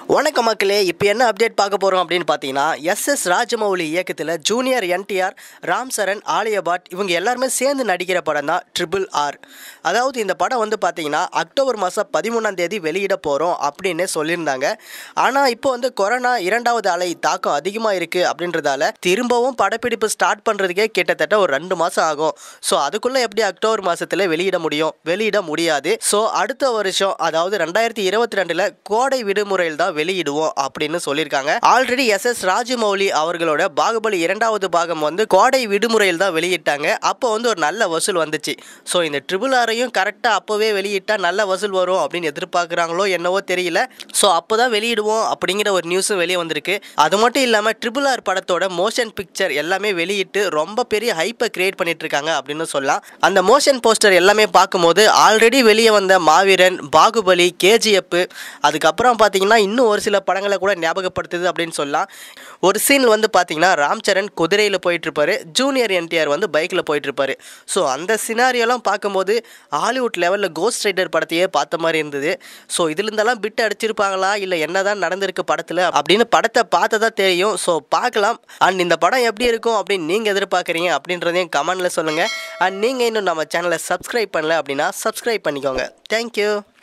வணக்கம் மக்களே இப்போ என்ன அப்டேட் பார்க்க போகிறோம் அப்படின்னு பார்த்தீங்கன்னா எஸ் எஸ் ராஜமௌலி இயக்கத்தில் ஜூனியர் என்டிஆர் ராம் சரண் ஆலியா பட் இவங்க எல்லாருமே சேர்ந்து நடிக்கிற படம் தான் ட்ரிபிள் ஆர் அதாவது இந்த படம் வந்து பார்த்தீங்கன்னா அக்டோபர் மாதம் பதிமூணாம் தேதி வெளியிட போகிறோம் அப்படின்னு சொல்லியிருந்தாங்க ஆனால் இப்போ வந்து கொரோனா இரண்டாவது அலை தாக்கம் அதிகமாக இருக்குது அப்படின்றதால திரும்பவும் படப்பிடிப்பு ஸ்டார்ட் பண்ணுறதுக்கே கிட்டத்தட்ட ஒரு ரெண்டு மாதம் ஆகும் ஸோ அதுக்குள்ளே எப்படி அக்டோபர் மாதத்தில் வெளியிட முடியும் வெளியிட முடியாது ஸோ அடுத்த வருஷம் அதாவது ரெண்டாயிரத்தி இருபத்தி ரெண்டில் கோடை விடுமுறையில் தான் வெளியிடுவோம் அப்படின்னு சொல்லியிருக்காங்க ஆல்ரெடி எஸ் எஸ் ராஜமௌலி அவர்களோட பாகுபலி இரண்டாவது பாகம் வந்து கோடை விடுமுறையில் தான் வெளியிட்டாங்க அப்போ வந்து ஒரு நல்ல வசூல் வந்துச்சு ஸோ இந்த ட்ரிபிள் ஆரையும் கரெக்டாக அப்போவே வெளியிட்டா நல்ல வசூல் வரும் அப்படின்னு எதிர்பார்க்குறாங்களோ என்னவோ தெரியல ஸோ அப்போ தான் வெளியிடுவோம் அப்படிங்கிற ஒரு நியூஸும் வெளியே வந்திருக்கு அது மட்டும் இல்லாமல் ட்ரிபிள் ஆர் படத்தோட மோஷன் பிக்சர் எல்லாமே வெளியிட்டு ரொம்ப பெரிய ஹைப்பை கிரியேட் பண்ணிட்டு இருக்காங்க அப்படின்னு சொல்லலாம் அந்த மோஷன் போஸ்டர் எல்லாமே பார்க்கும்போது ஆல்ரெடி வெளியே வந்த மாவீரன் பாகுபலி கேஜிஎஃப் அதுக்கப்புறம் பார்த்தீங்கன்னா இன்னும் ஒரு சில படங்களை கூட ஞாபகப்படுத்துது அப்படின்னு சொல்லலாம் ஒரு சீன் வந்து பார்த்தீங்கன்னா ராம் சரண் குதிரையில் போயிட்டுருப்பாரு ஜூனியர் என்டிஆர் வந்து பைக்கில் போயிட்டுருப்பாரு ஸோ அந்த சினாரியோலாம் பார்க்கும்போது ஹாலிவுட் லெவலில் கோஸ்ட் ரைடர் படத்தையே பார்த்த மாதிரி இருந்தது ஸோ இதுலேருந்தெல்லாம் பிட்டு அடிச்சிருப்பாங்களா இல்லை என்ன தான் நடந்திருக்கு படத்தில் அப்படின்னு படத்தை பார்த்ததா தெரியும் ஸோ பார்க்கலாம் அண்ட் இந்த படம் எப்படி இருக்கும் அப்படின்னு நீங்கள் எதிர்பார்க்குறீங்க அப்படின்றதையும் கமெண்டில் சொல்லுங்கள் அண்ட் நீங்கள் இன்னும் நம்ம சேனலை சப்ஸ்கிரைப் பண்ணல அப்படின்னா சப்ஸ்கிரைப் பண்ணிக்கோங்க தேங்க்யூ